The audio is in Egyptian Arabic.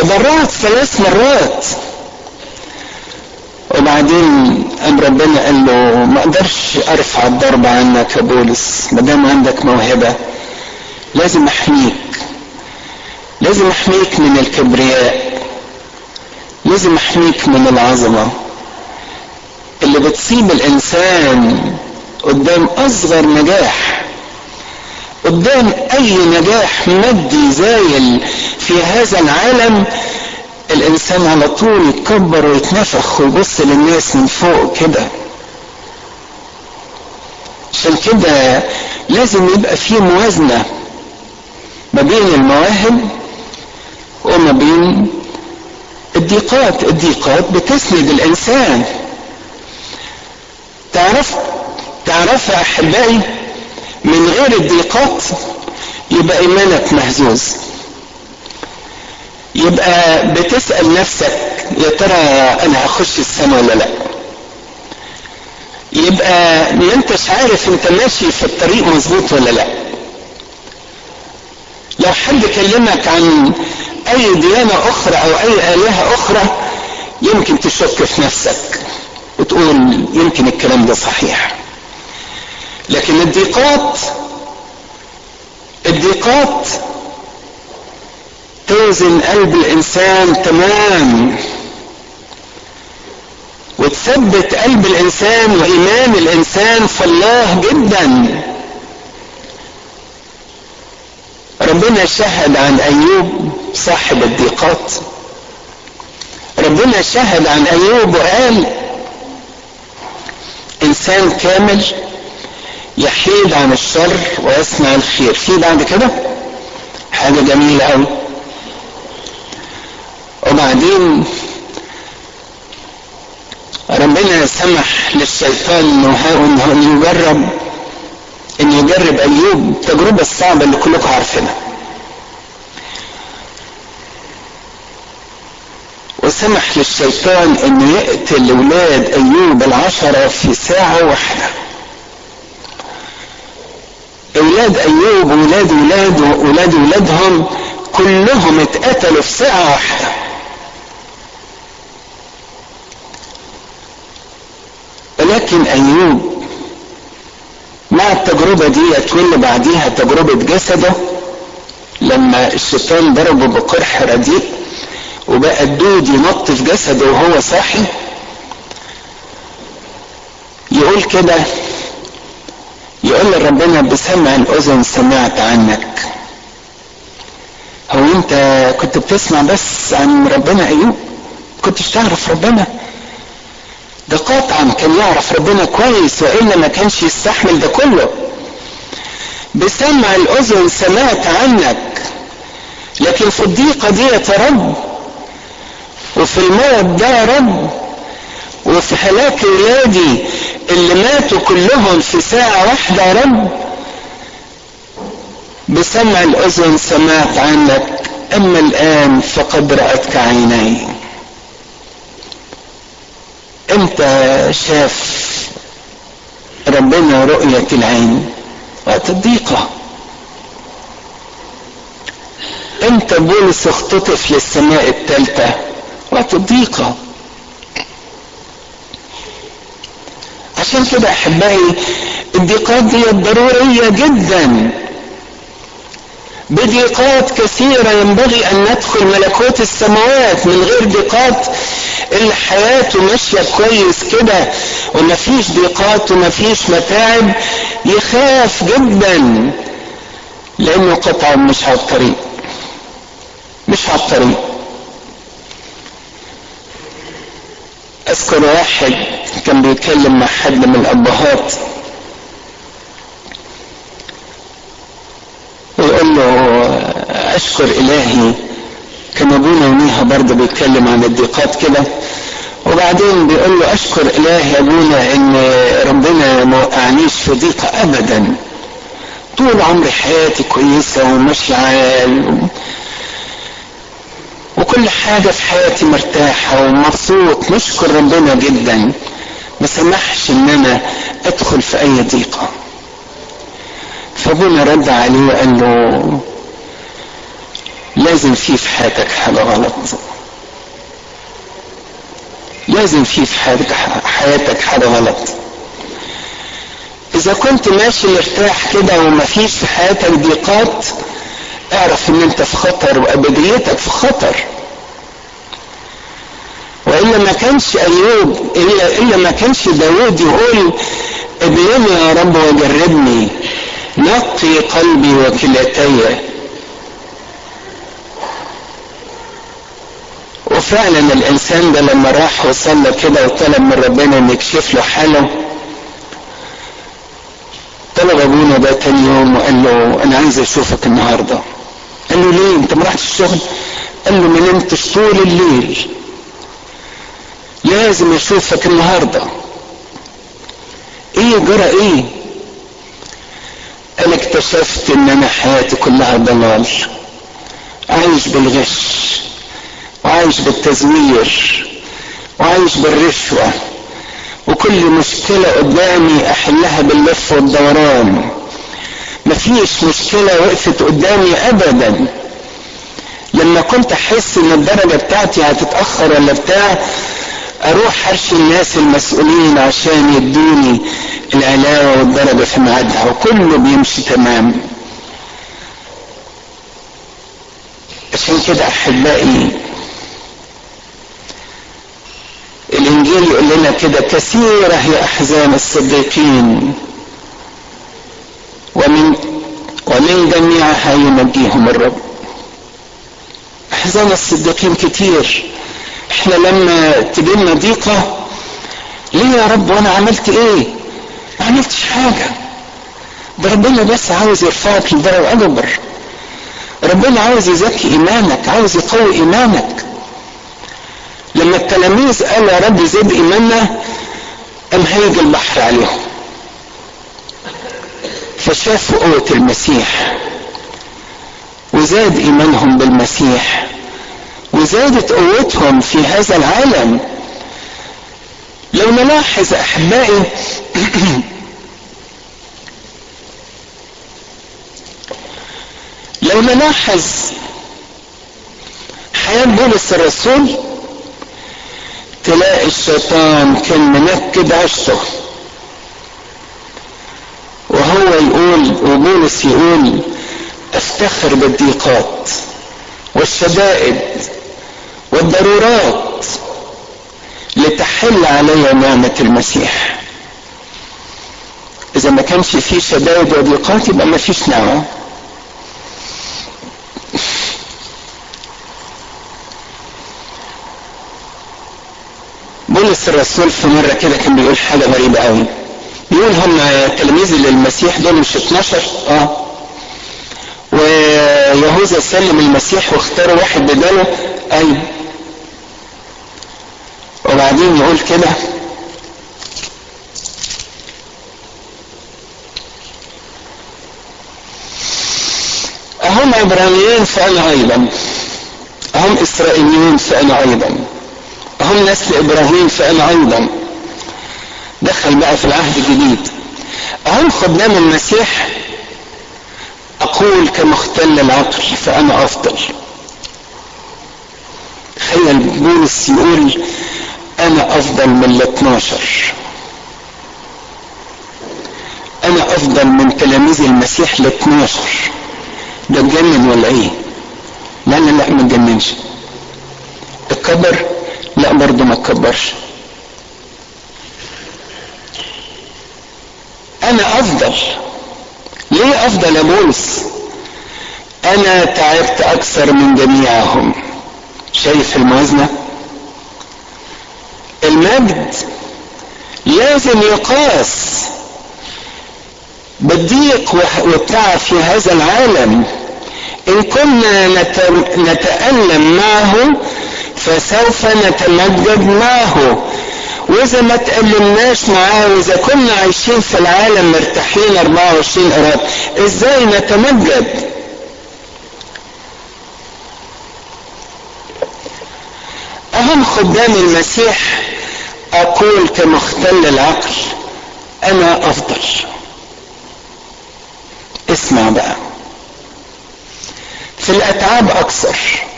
تضرعت ثلاث مرات وبعدين قام ربنا قال له ما اقدرش ارفع الضرب عنك يا بولس ما دام عندك موهبه لازم احميك لازم احميك من الكبرياء لازم احميك من العظمه اللي بتصيب الانسان قدام اصغر نجاح قدام اي نجاح مادي زايل في هذا العالم الانسان على طول يتكبر ويتنفخ ويبص للناس من فوق كده عشان كده لازم يبقى في موازنة ما بين المواهب وما بين الضيقات الضيقات بتسند الانسان تعرف تعرف يا احبائي من غير الضيقات يبقى ايمانك مهزوز يبقى بتسأل نفسك يا ترى انا هخش السماء ولا لا يبقى ما انتش عارف انت ماشي في الطريق مظبوط ولا لا لو حد كلمك عن اي ديانة اخرى او اي الهة اخرى يمكن تشك في نفسك وتقول يمكن الكلام ده صحيح لكن الضيقات الضيقات توزن قلب الانسان تمام وتثبت قلب الانسان وايمان الانسان في الله جدا ربنا شهد عن ايوب صاحب الضيقات ربنا شهد عن ايوب وقال انسان كامل يحيد عن الشر ويصنع الخير في بعد كده حاجه جميله قوي وبعدين ربنا سمح للشيطان انه انه يجرب ان يجرب ايوب التجربه الصعبه اللي كلكم عارفينها وسمح للشيطان انه يقتل اولاد ايوب العشره في ساعه واحده اولاد ايوب واولاد ولاد واولاد ولادهم كلهم اتقتلوا في ساعه واحده ولكن ايوب مع التجربة دي واللي بعديها تجربة جسده لما الشيطان ضربه بقرح رديء وبقى الدود ينط في جسده وهو صاحي يقول كده يقول لربنا بسمع الاذن سمعت عنك هو انت كنت بتسمع بس عن ربنا ايوب كنتش تعرف ربنا ده قطعا كان يعرف ربنا كويس والا ما كانش يستحمل ده كله بسمع الاذن سمعت عنك لكن في الضيقه دي يا رب وفي الموت ده يا رب وفي هلاك ولادي اللي ماتوا كلهم في ساعه واحده يا رب بسمع الاذن سمعت عنك اما الان فقد راتك عيني امتى شاف ربنا رؤية العين وقت الضيقة امتى بولس اختطف للسماء الثالثة وقت الضيقة عشان كده احبائي الضيقات دي ضرورية جدا بضيقات كثيرة ينبغي أن ندخل ملكوت السماوات من غير ضيقات اللي حياته ماشية كويس كده ومفيش ضيقات ومفيش متاعب يخاف جدا لأنه قطعا مش على الطريق مش على الطريق أذكر واحد كان بيتكلم مع حد من الأبهات ويقول له اشكر الهي كان ابونا يوميها برضه بيتكلم عن الضيقات كده وبعدين بيقول له اشكر الهي ابونا ان ربنا ما وقعنيش في ضيقه ابدا طول عمري حياتي كويسه وماشيه عال وكل حاجه في حياتي مرتاحه ومبسوط نشكر ربنا جدا ما سمحش ان انا ادخل في اي ضيقه فابونا رد عليه وقال له لازم في في حياتك حاجة غلط لازم في في حياتك حياتك حاجة غلط إذا كنت ماشي مرتاح كده ومفيش في حياتك ضيقات اعرف إن أنت في خطر وأبديتك في خطر وإلا ما كانش أيوب إلا, إلا ما كانش داود يقول ابلني يا رب وجربني نقي قلبي وكلتي وفعلا الانسان ده لما راح وصلى كده وطلب من ربنا ان يكشف له حاله طلب ابونا ده تاني يوم وقال له انا عايز اشوفك النهارده قال له ليه انت ما رحتش الشغل قال له ما نمتش طول الليل لازم اشوفك النهارده ايه جرى ايه انا اكتشفت ان انا حياتي كلها ضلال عايش بالغش وعايش بالتزوير وعايش بالرشوة وكل مشكلة قدامي احلها باللف والدوران مفيش مشكلة وقفت قدامي ابدا لما كنت احس ان الدرجة بتاعتي هتتأخر ولا بتاع اروح حرش الناس المسؤولين عشان يدوني العلاوة والدرجة في ميعادها وكله بيمشي تمام عشان كده احبائي الانجيل يقول لنا كده كثيرة هي احزان الصديقين ومن ومن جميعها ينجيهم الرب احزان الصديقين كتير احنا لما تجينا ضيقة ليه يا رب وانا عملت ايه ما عملتش حاجة ده ربنا بس عاوز يرفعك لدرجة اكبر ربنا عاوز يزكي ايمانك عاوز يقوي ايمانك لما التلاميذ قالوا يا رب زد ايماننا قام هيجي البحر عليهم فشافوا قوة المسيح وزاد ايمانهم بالمسيح وزادت قوتهم في هذا العالم لو نلاحظ احبائي لو نلاحظ حياة بولس الرسول تلاقي الشيطان كان منكد عشته وهو يقول وبولس يقول افتخر بالضيقات والشدائد والضرورات لتحل علي نعمة المسيح إذا ما كانش فيه شدائد وضيقات يبقى ما فيش نعمة بولس الرسول في مرة كده كان بيقول حاجة غريبة قوي بيقول هم تلاميذ للمسيح دول مش 12 اه ويهوذا سلم المسيح واختاروا واحد بداله ايوه وبعدين يقول كده أهم عبرانيين فأنا أيضا أهم إسرائيليين فأنا أيضا أهم نسل إبراهيم فأنا أيضا دخل بقى في العهد الجديد أهم خدام المسيح أقول كمختل العقل فأنا أفضل تخيل بولس يقول أنا أفضل من ال 12 أنا أفضل من تلاميذ المسيح ال 12 ده اتجنن ولا إيه؟ لا لا لا ما اتجننش اتكبر؟ لا برضه ما اتكبرش أنا أفضل ليه أفضل يا بولس؟ أنا تعبت أكثر من جميعهم شايف الموازنة؟ المجد لازم يقاس بالضيق والتعب في هذا العالم إن كنا نتألم معه فسوف نتمجد معه وإذا ما تألمناش معاه وإذا كنا عايشين في العالم مرتاحين 24 قراب إزاي نتمجد؟ أهم خدام المسيح أقول كمختل العقل أنا أفضل اسمع بقى في الاتعاب اكثر